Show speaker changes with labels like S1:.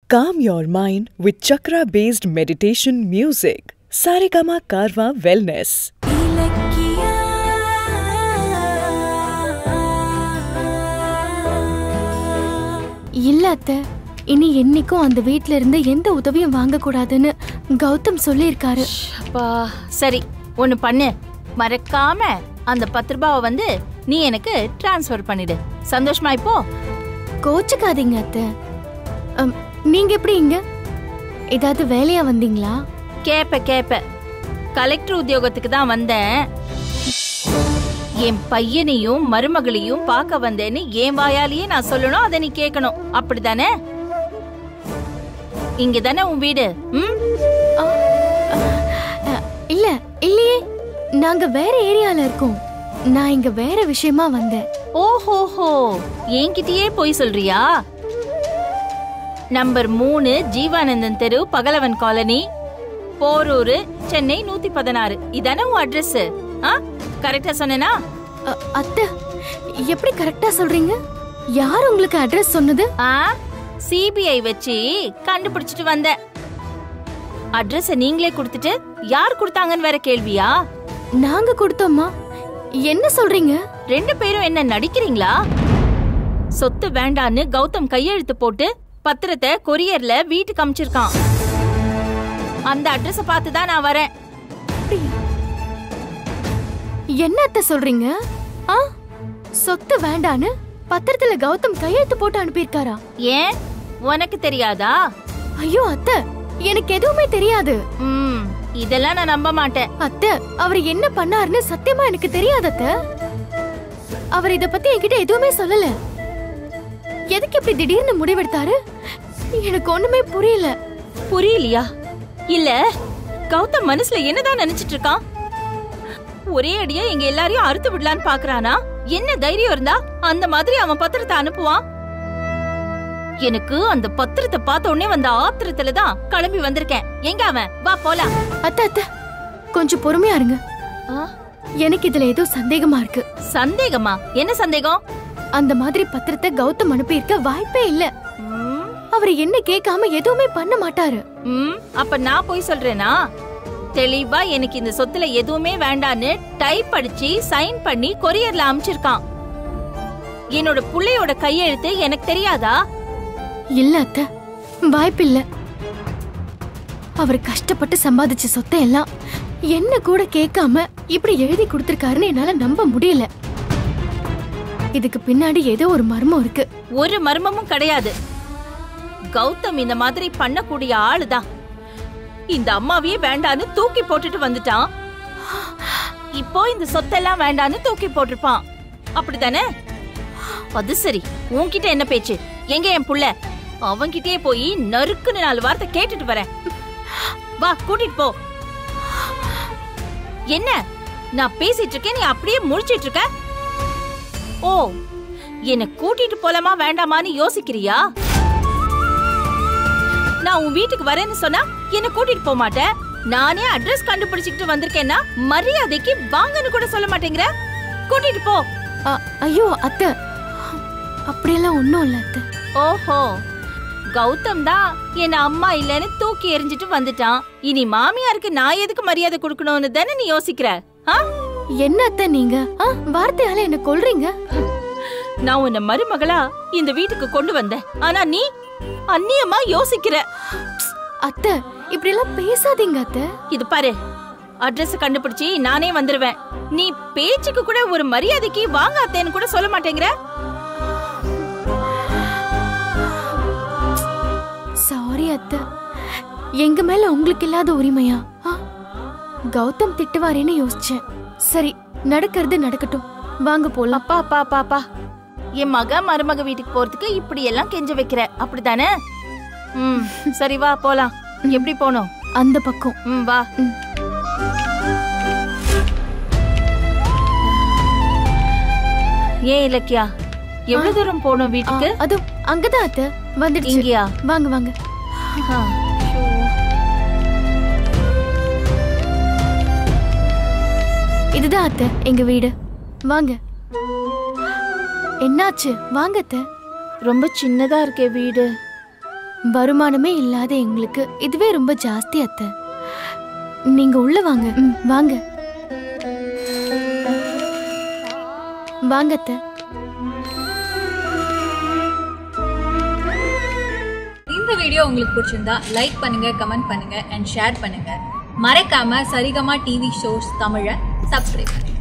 S1: Calm your mind with chakra based meditation music. Saregama Karwa Wellness.
S2: இல்ல அத்தை இனி என்னைக்கும் அந்த வீட்ல இருந்து எந்த உதவியும் வாங்க கூடாதுன்னு கௌதம் சொல்லியிருக்காரு
S3: அப்பா சரி ஒன்னு பண்ணு மறக்காம அந்த பத்து ரூபாவை வந்து நீ எனக்கு டிரான்ஸ்ஃபர் பண்ணிடு சந்தோஷமா இப்போ
S2: கோச்சுக்காதீங்க அத்தை அம், நீங்க எப்படி இங்க ஏதாவது வேலையா வந்தீங்களா
S3: கேப்ப கேப்ப கலெக்டர் உத்தியோகத்துக்கு தான் வந்தேன் என் பையனையும் மருமகளையும் பார்க்க வந்தேன்னு என் வாயாலேயே நான் சொல்லணும் அதை நீ கேட்கணும் அப்படிதானே இங்க தானே உன் வீடு ம்
S2: அ, இல்ல இல்லையே நாங்க வேற ஏரியால இருக்கோம் நான் இங்க வேற விஷயமா வந்தேன்
S3: ஓஹோஹோ என்கிட்டயே போய் சொல்றியா நம்பர் மூணு ஜீவானந்தன் தெரு பகலவன் காலனி போரூர் சென்னை நூத்தி பதினாறு இதானே உன் அட்ரஸ் ஆ கரெக்டா சொன்னேனா
S2: அ, அத்தை எப்படி கரெக்டா சொல்றீங்க யார் உங்களுக்கு அட்ரஸ் சொன்னது
S3: ஆ சிபிஐ வச்சு கண்டுபிடிச்சிட்டு வந்த அட்ரஸ் நீங்களே கொடுத்துட்டு யார் கொடுத்தாங்கன்னு வேற கேள்வியா
S2: நாங்க கொடுத்தோமா என்ன சொல்றீங்க
S3: ரெண்டு பேரும் என்ன நடிக்கிறீங்களா சொத்து வேண்டான்னு கௌதம் கையெழுத்து போட்டு பத்திரத்தை கொரியர்ல வீட்டுக்கு அமிச்சிருக்கான் அந்த அட்ரஸ பார்த்து தான் நான் வரேன்
S2: என்ன அத்தை சொல்றீங்க ஆ சொத்து வேண்டான்னு பத்திரத்துல கௌதம் கையெழுத்து போட்டு அனுப்பியிருக்காரா
S3: ஏன் உனக்கு தெரியாதா
S2: ஐயோ அத்தை எனக்கு எதுவுமே தெரியாது
S3: ம் இதெல்லாம் நான் நம்ப மாட்டேன்
S2: அத்தை அவர் என்ன பண்ணாருன்னு சத்தியமா எனக்கு தெரியாது அத்தை அவர் இத பத்தி என்கிட்ட எதுவுமே சொல்லல எதுக்கு இப்படி திடீர்னு முடிவெடுத்தாரு எனக்கு ஒண்ணுமே புரியல
S3: புரியலையா இல்ல கௌதம் மனசுல என்னதான் நினைச்சிட்டு இருக்கான் ஒரே அடியா எங்க எல்லாரையும் அறுத்து விடலான்னு பாக்குறானா என்ன தைரியம் இருந்தா அந்த மாதிரி அவன் பத்திரத்தை அனுப்புவான் எனக்கு அந்த பத்திரத்தை பார்த்த உடனே வந்த ஆத்திரத்துல தான் கிளம்பி வந்திருக்கேன் எங்க அவன் வா போலாம்
S2: அத்தை அத்தை கொஞ்சம் பொறுமையா இருங்க
S3: ஆ,
S2: எனக்கு இதுல ஏதோ சந்தேகமா இருக்கு
S3: சந்தேகமா என்ன சந்தேகம்
S2: அந்த மாதிரி பத்திரத்தை கௌதம் அனுப்பியிருக்க வாய்ப்பே இல்ல
S3: ம்,
S2: அவர் என்ன கேட்காம எதுவுமே பண்ண மாட்டாரு
S3: ம், அப்ப நான் போய் சொல்றேனா தெளிவா எனக்கு இந்த சொத்துல எதுவுமே வேண்டான்னு டைப் அடிச்சு சைன் பண்ணி கொரியர்ல அனுப்பிச்சிருக்கான் என்னோட புள்ளையோட கையெழுத்து எனக்கு தெரியாதா
S2: இல்ல அத்தை வாய்ப்பில்ல அவர் கஷ்டப்பட்டு சம்பாதிச்ச சொத்தை எல்லாம் என்ன கூட கேட்காம இப்படி எழுதி கொடுத்திருக்காருன்னு என்னால நம்ப முடியல இதுக்கு பின்னாடி ஏதோ ஒரு மர்மம் இருக்கு
S3: ஒரு மர்மமும் கிடையாது கௌதம் இந்த மாதிரி பண்ணக்கூடிய ஆளுதான் இந்த அம்மாவையே வேண்டான்னு தூக்கி போட்டுட்டு வந்துட்டான் இப்போ இந்த சொத்தெல்லாம் வேண்டான்னு தூக்கி போட்டிருப்பான் அப்படிதானே அது சரி உன்கிட்ட என்ன பேச்சு எங்க என் புள்ள அவன்கிட்டயே போய் நறுக்குன்னு நாலு வார்த்தை கேட்டுட்டு வரேன் வா கூட்டிட்டு போ என்ன நான் பேசிட்டு இருக்கேன் நீ அப்படியே முழிச்சிட்டு இருக்க ஓ என்ன கூட்டிட்டு போலாமா வேண்டாமான்னு யோசிக்கிறியா நான் உன் வீட்டுக்கு வரேன்னு சொன்னா என்ன கூட்டிட்டு போக மாட்டேன் நானே அட்ரஸ் கண்டுபிடிச்சிட்டு வந்திருக்கேன்னா மரியாதைக்கு வாங்கன்னு கூட சொல்ல மாட்டேங்கிற கூட்டிட்டு போ
S2: அ- ஐயோ அத்தை அப்படியெல்லாம் ஒண்ணும் இல்ல அத்தை
S3: ஓஹோ கௌதம் தான் என்ன அம்மா இல்லைன்னு தூக்கி எறிஞ்சிட்டு வந்துட்டான் இனி மாமியாருக்கு நான் எதுக்கு மரியாதை கொடுக்கணும்னு தானே நீ யோசிக்கிற ஆ?
S2: என்ன அத்தை நீங்க ஆ, வார்த்தையால என்ன கொல்றீங்க
S3: நான் உன்னை மருமகளா இந்த வீட்டுக்கு கொண்டு வந்தேன் ஆனா நீ அந்நியமா யோசிக்கிற
S2: அத்தை இப்படி எல்லாம் பேசாதீங்க அத்தை
S3: இது பாரு அட்ரஸ் கண்டுபிடிச்சு நானே வந்துருவேன் நீ பேச்சுக்கு கூட ஒரு மரியாதைக்கு வாங்க அத்தேன்னு கூட சொல்ல மாட்டேங்கிற
S2: சாரி அத்தை எங்க மேல உங்களுக்கு இல்லாத உரிமையா ஆ? கௌதம் திட்டுவாரேன்னு யோசிச்சேன் சரி நடக்கிறது நடக்கட்டும் வாங்க போலாம்
S3: அப்பா அப்பா அப்பா அப்பா என் மக மருமக வீட்டுக்கு போறதுக்கு இப்படி எல்லாம் கெஞ்ச வைக்கிற அப்படிதானே ம் சரி வா போலாம் எப்படி போனோம்
S2: அந்த பக்கம்
S3: ம் வா
S2: ம்.
S3: ஏன் இலக்கியா எவ்வளவு தூரம் போனோம்
S2: ஆ,
S3: வீட்டுக்கு
S2: அதோ அங்கதான் அத்தை வந்துடுச்சு
S3: இங்கயா
S2: வாங்க வாங்க
S3: ஆ, ஷோ.
S2: இதுதான் அத்தை எங்க வீடு வாங்க என்னாச்சு வாங்க அத்தை
S3: ரொம்ப சின்னதா இருக்கே வீடு
S2: வருமானமே இல்லாத எங்களுக்கு இதுவே ரொம்ப ஜாஸ்தி அத்தை நீங்க உள்ள வாங்க ம், வாங்க வாங்க அத்தை
S4: இந்த வீடியோ உங்களுக்கு பிடிச்சிருந்தா லைக் பண்ணுங்க கமெண்ட் பண்ணுங்க அண்ட் ஷேர் பண்ணுங்க மறக்காம சரிகமா டிவி ஷோஸ் தமிழை சப்ஸ்கிரைப் பண்ணுங்க